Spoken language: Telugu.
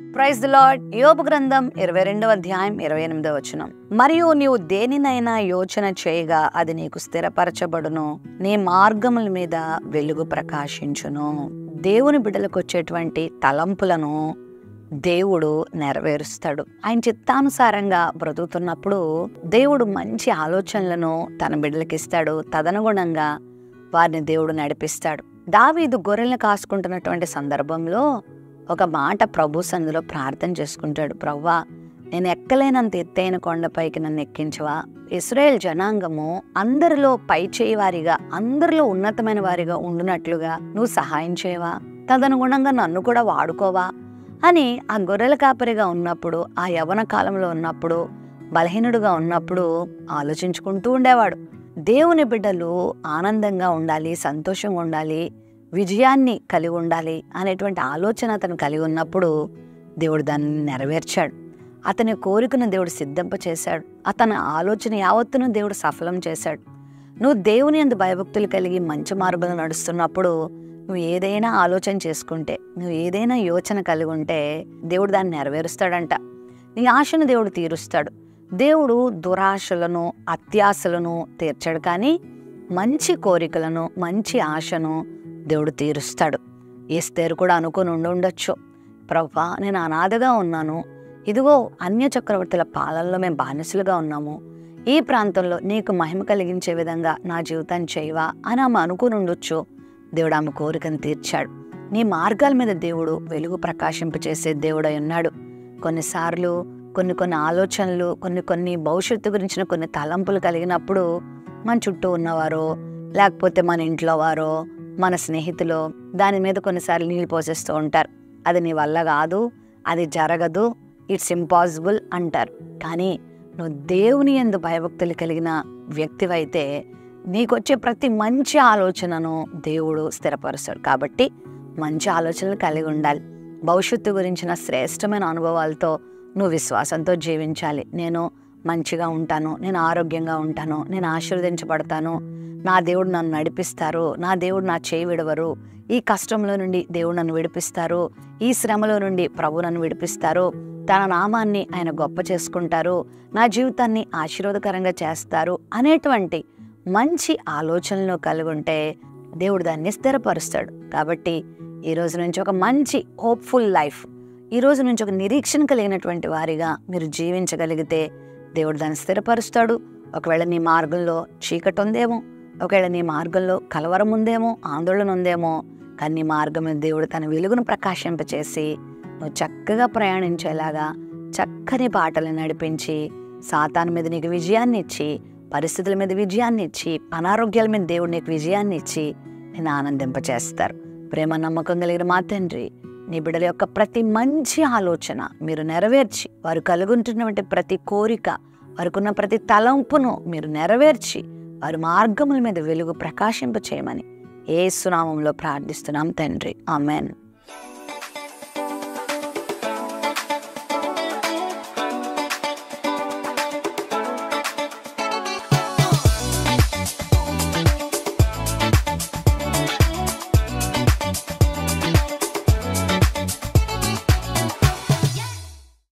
ప్రైజ్ ది లార్డ్ యోబు గ్రంథం ఇరవై రెండవ అధ్యాయం ఇరవై ఎనిమిదవ వచనం మరియు నీవు దేనినైనా యోచన చేయగా అది నీకు స్థిరపరచబడును నీ మార్గముల మీద వెలుగు ప్రకాశించును దేవుని బిడ్డలకు వచ్చేటువంటి తలంపులను దేవుడు నెరవేరుస్తాడు ఆయన చిత్తానుసారంగా బ్రతుకుతున్నప్పుడు దేవుడు మంచి ఆలోచనలను తన బిడ్డలకి ఇస్తాడు తదనుగుణంగా వారిని దేవుడు నడిపిస్తాడు దావీదు గొర్రెలను కాసుకుంటున్నటువంటి సందర్భంలో ఒక మాట ప్రభు సందులో ప్రార్థన చేసుకుంటాడు ప్రవ్వా నేను ఎక్కలేనంత ఎత్తైన కొండపైకి నన్ను ఎక్కించవా ఇస్రాయేల్ జనాంగము అందరిలో పై చేయి వారిగా అందరిలో ఉన్నతమైన వారిగా ఉండునట్లుగా నువ్వు సహాయం చేయవా తదనుగుణంగా నన్ను కూడా వాడుకోవా అని ఆ గొర్రెల కాపరిగా ఉన్నప్పుడు ఆ యవన కాలంలో ఉన్నప్పుడు బలహీనుడుగా ఉన్నప్పుడు ఆలోచించుకుంటూ ఉండేవాడు దేవుని బిడ్డలు ఆనందంగా ఉండాలి సంతోషంగా ఉండాలి విజయాన్ని కలిగి ఉండాలి అనేటువంటి ఆలోచన అతను కలిగి ఉన్నప్పుడు దేవుడు దాన్ని నెరవేర్చాడు అతని కోరికను దేవుడు సిద్ధింప చేశాడు అతని ఆలోచన యావత్తును దేవుడు సఫలం చేశాడు నువ్వు దేవుని అందు భయభక్తులు కలిగి మంచి మార్గంలో నడుస్తున్నప్పుడు నువ్వు ఏదైనా ఆలోచన చేసుకుంటే నువ్వు ఏదైనా యోచన కలిగి ఉంటే దేవుడు దాన్ని నెరవేరుస్తాడంట నీ ఆశను దేవుడు తీరుస్తాడు దేవుడు దురాశలను అత్యాశలను తీర్చాడు కానీ మంచి కోరికలను మంచి ఆశను దేవుడు తీరుస్తాడు ఏస్తేరు కూడా అనుకుని ఉండి ఉండొచ్చు ప్రభా నేను అనాథగా ఉన్నాను ఇదిగో అన్య చక్రవర్తుల పాలనలో మేము బానిసలుగా ఉన్నాము ఈ ప్రాంతంలో నీకు మహిమ కలిగించే విధంగా నా జీవితాన్ని చేయవా అని ఆమె అనుకుని ఉండొచ్చు దేవుడు ఆమె కోరికను తీర్చాడు నీ మార్గాల మీద దేవుడు వెలుగు ప్రకాశింపచేసే దేవుడై ఉన్నాడు కొన్నిసార్లు కొన్ని కొన్ని ఆలోచనలు కొన్ని కొన్ని భవిష్యత్తు గురించిన కొన్ని తలంపులు కలిగినప్పుడు మన చుట్టూ ఉన్నవారో లేకపోతే మన ఇంట్లో వారో మన స్నేహితులు దాని మీద కొన్నిసార్లు నీళ్ళు పోసేస్తూ ఉంటారు అది నీ వల్ల కాదు అది జరగదు ఇట్స్ ఇంపాసిబుల్ అంటారు కానీ నువ్వు దేవుని ఎందు భయభక్తులు కలిగిన వ్యక్తివైతే నీకొచ్చే ప్రతి మంచి ఆలోచనను దేవుడు స్థిరపరుస్తాడు కాబట్టి మంచి ఆలోచనలు కలిగి ఉండాలి భవిష్యత్తు గురించిన శ్రేష్టమైన అనుభవాలతో నువ్వు విశ్వాసంతో జీవించాలి నేను మంచిగా ఉంటాను నేను ఆరోగ్యంగా ఉంటాను నేను ఆశీర్వదించబడతాను నా దేవుడు నన్ను నడిపిస్తారు నా దేవుడు నా చేయి విడవరు ఈ కష్టంలో నుండి దేవుడు నన్ను విడిపిస్తారు ఈ శ్రమలో నుండి ప్రభు నన్ను విడిపిస్తారు తన నామాన్ని ఆయన గొప్ప చేసుకుంటారు నా జీవితాన్ని ఆశీర్వాదకరంగా చేస్తారు అనేటువంటి మంచి ఆలోచనలు కలిగి ఉంటే దేవుడు దాన్ని స్థిరపరుస్తాడు కాబట్టి ఈ రోజు నుంచి ఒక మంచి హోప్ఫుల్ లైఫ్ ఈ రోజు నుంచి ఒక నిరీక్షణ కలిగినటువంటి వారిగా మీరు జీవించగలిగితే దేవుడు దాన్ని స్థిరపరుస్తాడు ఒకవేళ నీ మార్గంలో చీకటి ఉందేమో ఒకవేళ నీ మార్గంలో కలవరం ఉందేమో ఆందోళన ఉందేమో కానీ నీ మార్గం మీద దేవుడు తన వెలుగును ప్రకాశింపచేసి నువ్వు చక్కగా ప్రయాణించేలాగా చక్కని పాటలు నడిపించి సాతాను మీద నీకు విజయాన్ని ఇచ్చి పరిస్థితుల మీద విజయాన్ని ఇచ్చి అనారోగ్యాల మీద దేవుడు నీకు విజయాన్ని ఇచ్చి నేను ఆనందింపచేస్తారు ప్రేమ నమ్మకం కలిగిన మా తండ్రి నీ బిడ్డల యొక్క ప్రతి మంచి ఆలోచన మీరు నెరవేర్చి వారు కలుగుంటున్నటువంటి ప్రతి కోరిక వారికున్న ప్రతి తలంపును మీరు నెరవేర్చి వారి మార్గముల మీద వెలుగు ప్రకాశింప చేయమని ఏ సునామంలో ప్రార్థిస్తున్నాం తండ్రి ఆమెన్